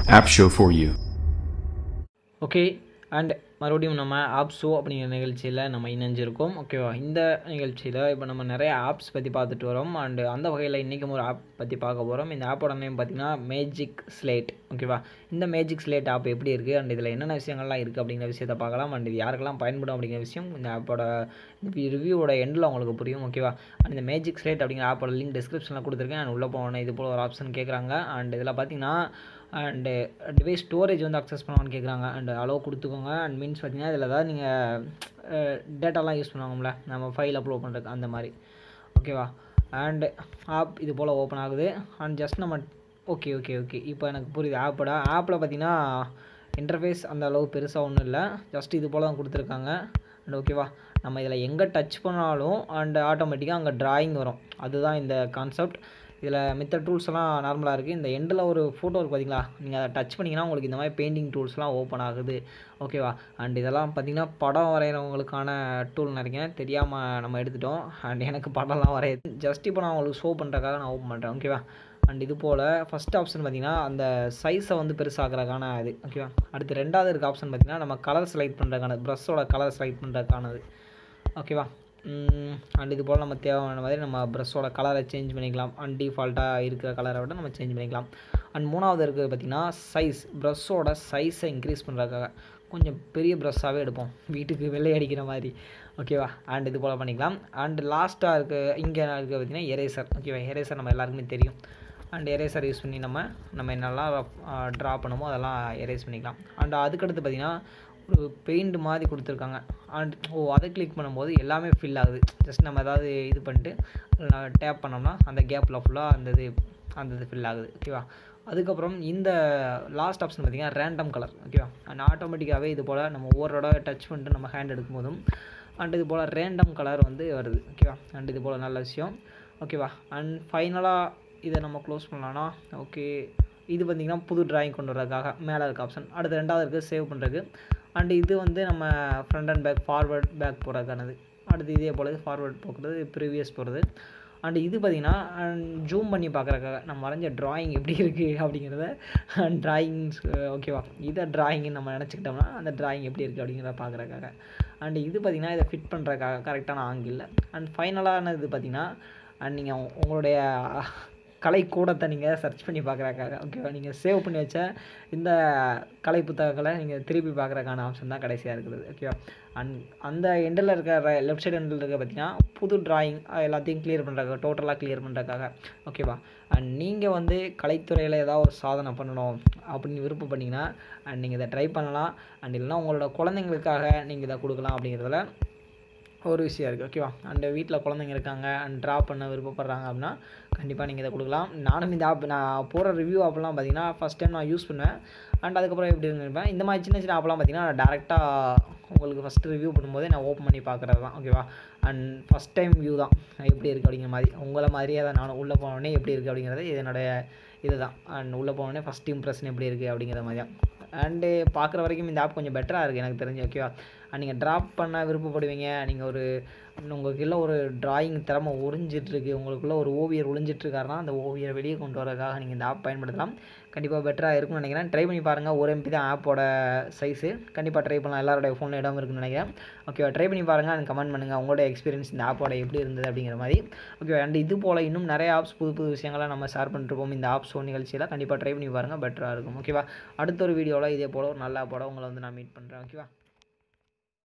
app show for you. Okay and மறுபடியும் நம்ம ஆப்ஸோ அப்படிங்கிற நிகழ்ச்சியில் நம்ம இணைஞ்சிருக்கோம் ஓகேவா இந்த நிகழ்ச்சியில் இப்போ நம்ம நிறைய ஆப்ஸ் பற்றி பார்த்துட்டு வரோம் அண்டு அந்த வகையில் இன்றைக்கும் ஒரு ஆப் பற்றி பார்க்க போகிறோம் இந்த ஆப்போட நேம் பார்த்திங்கன்னா மேஜிக் ஸ்லேட் ஓகேவா இந்த மேஜிக் ஸ்லேட் ஆப் எப்படி இருக்குது அண்ட் இதில் என்னென்ன விஷயங்கள்லாம் இருக்குது அப்படிங்கிற விஷயத்த பார்க்கலாம் அண்ட் இது யாருக்கெல்லாம் பயன்படும் அப்படிங்கிற விஷயம் இந்த ஆப்போட ரிவ்யூவோட எண்டில் உங்களுக்கு புரியும் ஓகேவா அண்ட் இந்த மேஜிக் ஸ்லேட் அப்படிங்கிற ஆப்போட லிங்க் டிஸ்கிரிப்ஷனில் கொடுத்துருக்கேன் அண்ட் உள்ளே போனோன்னே இது போல் ஒரு ஆப்ஷன் கேட்குறாங்க அண்ட் இதில் பார்த்தீங்கன்னா அண்டு டிவைஸ் ஸ்டோரேஜ் வந்து அக்சஸ் பண்ணுவான்னு கேட்குறாங்க அண்ட் அலோவ் கொடுத்துக்கோங்க அண்ட் மீன்ஸ் பார்த்தீங்கன்னா இதில் ஏதாவது நீங்கள் டேட்டாலாம் யூஸ் பண்ணுவாங்கல்ல நம்ம ஃபைல் அப்லோட் பண்ணுறதுக்கு அந்த மாதிரி ஓகேவா அண்ட் ஆப் இது போல் ஓப்பன் ஆகுது அண்ட் ஜஸ்ட் நம்ம ஓகே ஓகே ஓகே இப்போ எனக்கு புரியுது ஆப்போட ஆப்பில் பார்த்தீங்கன்னா இன்டர்ஃபேஸ் அந்த அளவு பெருசாக ஒன்றும் இல்லை ஜஸ்ட் இது போல் தான் கொடுத்துருக்காங்க அண்ட் ஓகேவா நம்ம இதில் எங்கே டச் பண்ணாலும் அண்ட் ஆட்டோமேட்டிக்காக அங்கே ட்ராயிங் வரும் அதுதான் இந்த கான்செப்ட் இதில் மித்த டூல்ஸ் எல்லாம் நார்மலாக இருக்குது இந்த எண்டில் ஒரு ஃபோட்டோ இருக்குது பார்த்தீங்களா நீங்கள் அதை டச் பண்ணிங்கன்னா உங்களுக்கு இந்த மாதிரி பெயிண்டிங் டூல்ஸ்லாம் ஓப்பன் ஆகுது ஓகேவா அண்ட் இதெல்லாம் பார்த்தீங்கன்னா படம் வரைகிறவங்களுக்கான டூல் நினைக்கிறேன் தெரியாமல் நம்ம எடுத்துட்டோம் அண்ட் எனக்கு படம்லாம் வரையுது ஜஸ்ட் இப்போ நான் உங்களுக்கு ஷோ பண்ணுறதுக்காக நான் ஓப்பன் பண்ணுறேன் ஓகேவா அண்ட் இது போல் ஃபஸ்ட் ஆப்ஷன் பார்த்திங்கன்னா அந்த சைஸை வந்து பெருசாகிறதுக்கான இது ஓகேவா அடுத்து ரெண்டாவது இருக்க ஆப்ஷன் பார்த்திங்கன்னா நம்ம கலர் செலக்ட் பண்ணுறதுக்கானது ப்ரஷ்ஷோட கலர் செலக்ட் பண்ணுறதுக்கானது ஓகேவா அண்ட் இது போல் நம்ம தேவையான மாதிரி நம்ம ப்ரஷ்ஷோட கலரை சேஞ்ச் பண்ணிக்கலாம் அண்ட் டிஃபால்ட்டாக இருக்கிற கலரை விட நம்ம சேஞ்ச் பண்ணிக்கலாம் அண்ட் மூணாவது இருக்குது பார்த்திங்கன்னா சைஸ் ப்ரஷ்ஷோட சைஸை இன்க்ரீஸ் பண்ணுறதுக்காக கொஞ்சம் பெரிய ப்ரஷ்ஷாகவே எடுப்போம் வீட்டுக்கு வெள்ளை அடிக்கிற மாதிரி ஓகேவா அண்ட் இது போல் பண்ணிக்கலாம் அண்ட் லாஸ்ட்டாக இருக்க இங்கே இருக்குது பார்த்திங்கன்னா எரேசர் ஓகேவா எரேசர் நம்ம எல்லாருக்குமே தெரியும் அண்ட் எரேசர் யூஸ் பண்ணி நம்ம நம்ம என்னெல்லாம் ட்ரா பண்ணுமோ அதெல்லாம் எரேஸ் பண்ணிக்கலாம் அண்ட் அதுக்கடுத்து பார்த்திங்கன்னா ஒரு பெயிண்ட் மாதிரி கொடுத்துருக்காங்க அண்ட் ஓ அதை கிளிக் பண்ணும்போது எல்லாமே ஃபில் ஆகுது ஜஸ்ட் நம்ம ஏதாவது இது பண்ணிட்டு டேப் பண்ணோம்னா அந்த கேப்பில் ஃபுல்லாக அந்த இது அந்த இது ஃபில் ஆகுது ஓகேவா அதுக்கப்புறம் இந்த லாஸ்ட் ஆப்ஷன் பார்த்திங்கன்னா ரேண்டம் கலர் ஓகேவா அண்ட் ஆட்டோமேட்டிக்காகவே இது போல் நம்ம ஒவ்வொரு தடவை டச் பண்ணிட்டு நம்ம ஹேண்ட் எடுக்கும் போதும் அண்ட் இது போல் ரேண்டம் கலர் வந்து வருது ஓகேவா அண்ட் இது போல் நல்ல விஷயம் ஓகேவா அண்ட் ஃபைனலாக இதை நம்ம க்ளோஸ் பண்ணலான்னா ஓகே இது பார்த்திங்கன்னா புது ட்ராயிங் கொண்டு வரதுக்காக மேலே இருக்க ஆப்ஷன் அடுத்து ரெண்டாவது இருக்குது சேவ் பண்ணுறதுக்கு அண்ட் இது வந்து நம்ம front and back forward back போகிறதுக்கானது அடுத்து இதே போல் ஃபார்வர்ட் போகிறது ப்ரீவியஸ் போகிறது அண்ட் இது பார்த்திங்கன்னா ஜூம் பண்ணி பார்க்குறக்காக நம்ம வரைஞ்ச ட்ராயிங் எப்படி இருக்குது அப்படிங்கிறத ட்ராயிங்ஸ் ஓகேவா இதை ட்ராயிங்னு நம்ம நினச்சிக்கிட்டோம்னா அந்த ட்ராயிங் எப்படி இருக்குது அப்படிங்கிறத பார்க்குறக்காக அண்ட் இது பார்த்திங்கன்னா இதை ஃபிட் பண்ணுறதுக்காக கரெக்டான ஆங்கிளில் அண்ட் ஃபைனலான இது பார்த்திங்கன்னா அண்ட் நீங்கள் உங்களுடைய கலைக்கூடத்தை நீங்கள் சர்ச் பண்ணி பார்க்குறக்காக ஓகேவா நீங்கள் சேவ் பண்ணி வச்ச இந்த கலை புத்தகங்களை நீங்கள் திருப்பி பார்க்குறக்கான ஆப்ஷன் தான் கடைசியாக இருக்குது ஓகேவா அண்ட் அந்த எண்டில் இருக்க லெஃப்ட் சைடு எண்டில் இருக்க பார்த்தீங்கன்னா புது ட்ராயிங் எல்லாத்தையும் கிளியர் பண்ணுறதுக்காக டோட்டலாக கிளியர் பண்ணுறதுக்காக ஓகேவா அண்ட் நீங்கள் வந்து கலைத்துறையில் ஏதாவது ஒரு சாதனை பண்ணணும் அப்படின்னு விருப்பப்பட்டீங்கன்னா அண்ட் நீங்கள் இதை ட்ரை பண்ணலாம் அண்ட் இல்லைனா உங்களோட குழந்தைங்களுக்காக நீங்கள் இதை கொடுக்கலாம் அப்படிங்கிறதுல ஒரு விஷயம் இருக்குது ஓகேவா அண்ட் வீட்டில் குழந்தைங்க இருக்காங்க அண்ட் ட்ரா பண்ண விருப்பப்படுறாங்க அப்படின்னா கண்டிப்பாக நீங்கள் இதை கொடுக்கலாம் நானும் இந்த ஆப் நான் போகிற ரிவ்யூ ஆப்லாம் பார்த்தீங்கன்னா ஃபஸ்ட் டைம் நான் யூஸ் பண்ணுவேன் அண்ட் அதுக்கப்புறம் எப்படி இருப்பேன் இந்த மாதிரி சின்ன சின்ன ஆப்லாம் பார்த்தீங்கன்னா நான் டேரெக்டாக உங்களுக்கு ஃபஸ்ட்டு ரிவ்யூ பண்ணும்போதே நான் ஓப்பன் பண்ணி பார்க்குறது தான் ஓகேவா அண்ட் ஃபஸ்ட் டைம் வியூ தான் எப்படி இருக்குது அப்படிங்கிற மாதிரி உங்களை மாதிரியே தான் நானும் உள்ளே போனோடனே எப்படி இருக்குது அப்படிங்கிறது இதனுடைய இதுதான் அண்ட் உள்ளே போனோடனே ஃபஸ்ட் இம்ப்ரெஷன் எப்படி இருக்குது அப்படிங்கிற மாதிரி தான் அண்டு பார்க்குற வரைக்கும் இந்த ஆப் கொஞ்சம் பெட்டராக இருக்குது எனக்கு தெரிஞ்சு ஓகேவா நீங்கள் ட்ராப் பண்ண விருப்பப்படுவீங்க நீங்கள் ஒரு உங்களுக்குள்ள ஒரு ட்ராயிங் திறமை ஒளிஞ்சிட்ருக்கு உங்களுக்குள்ள ஒரு ஓவியர் ஒளிஞ்சிட்ருக்காருனா அந்த ஓவியரை வெளியே கொண்டு வரதுக்காக நீங்கள் இந்த ஆப் பயன்படுத்தலாம் கண்டிப்பாக பெட்டராக இருக்கும்னு நினைக்கிறேன் ட்ரை பண்ணி பாருங்கள் ஒரு எம்பி தான் ஆப்போட சைஸு கண்டிப்பாக ட்ரை பண்ணலாம் எல்லாரோடைய ஃபோனில் இடம் இருக்குன்னு நினைக்கிறேன் ஓகேவா ட்ரை பண்ணி பாருங்கள் அண்ட் கமெண்ட் பண்ணுங்கள் உங்களோட எக்ஸ்பீரியன்ஸ் இந்த ஆப்போட எப்படி இருந்தது அப்படிங்கிற மாதிரி ஓகே அண்ட் இது போல் இன்னும் நிறைய ஆப்ஸ் புது புது விஷயங்களை நம்ம ஷேர் பண்ணிருப்போம் இந்த ஆப்ஸ் நிகழ்ச்சியில் கண்டிப்பாக ட்ரை பண்ணி பாருங்கள் பெட்டராக இருக்கும் ஓகேவா அடுத்த ஒரு வீடியோவில் இதே போல் ஒரு நல்ல ஆப்போட உங்களை வந்து நான் மீட் பண்ணுறேன் ஓகேவா